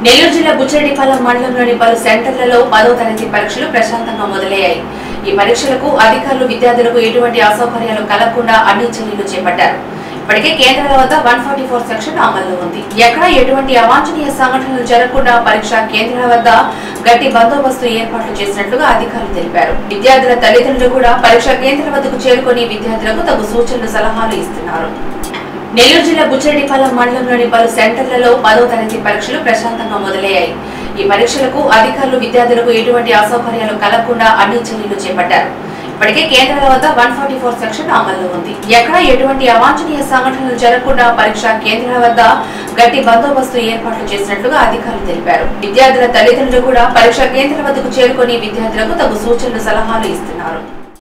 నెల్లూరు జిల్లా బుచ్చిరెడ్డిపాలెం మండలంలోని పలు సెంటర్లలో పదో తరగతి పరీక్షలు ప్రశాంతంగా మొదలయ్యాయి ఈ పరీక్షలకు అధికారులు విద్యార్థులకు ఎటువంటి అసౌకర్యాలు కలగకుండా అన్ని చర్యలు చేపట్టారు ఇప్పటికే కేంద్రాల వద్ద వన్ ఫార్టీ ఫోర్ సెక్షన్ అమల్లో ఉంది ఎక్కడ ఎటువంటి అవాంఛనీయ సంఘటనలు జరగకుండా పరీక్షా కేంద్రాల వద్ద గట్టి బందోబస్తు ఏర్పాట్లు చేసినట్లుగా అధికారులు తెలిపారు విద్యార్థుల తల్లిదండ్రులు కూడా పరీక్షా కేంద్రాల వద్దకు చేరుకొని విద్యార్థులకు తగు సూచనలు సలహాలు ఇస్తున్నారు నెల్లూరు జిల్లా బుచ్చిరెడ్డిపాలెం మండలంలోని పలు సెంటర్లలో పదో తరగతి పరీక్షలు ప్రశాంతంగా మొదలయ్యాయి ఈ పరీక్షలకు అధికారులు విద్యార్థులకు ఎటువంటి అసౌకర్యాలు కలగకుండా అన్ని చర్యలు చేపట్టారు ఇప్పటికే కేంద్రాల వద్ద వన్ ఫార్టీ ఫోర్ సెక్షన్ అమల్లో ఉంది ఎక్కడ ఎటువంటి అవాంఛనీయ సంఘటనలు జరగకుండా పరీక్షా కేంద్రాల వద్ద గట్టి బందోబస్తు ఏర్పాట్లు చేసినట్లుగా అధికారులు తెలిపారు విద్యార్థుల తల్లిదండ్రులు కూడా పరీక్షా కేంద్రాల వద్దకు చేరుకొని విద్యార్థులకు తగు సూచనలు సలహాలు ఇస్తున్నారు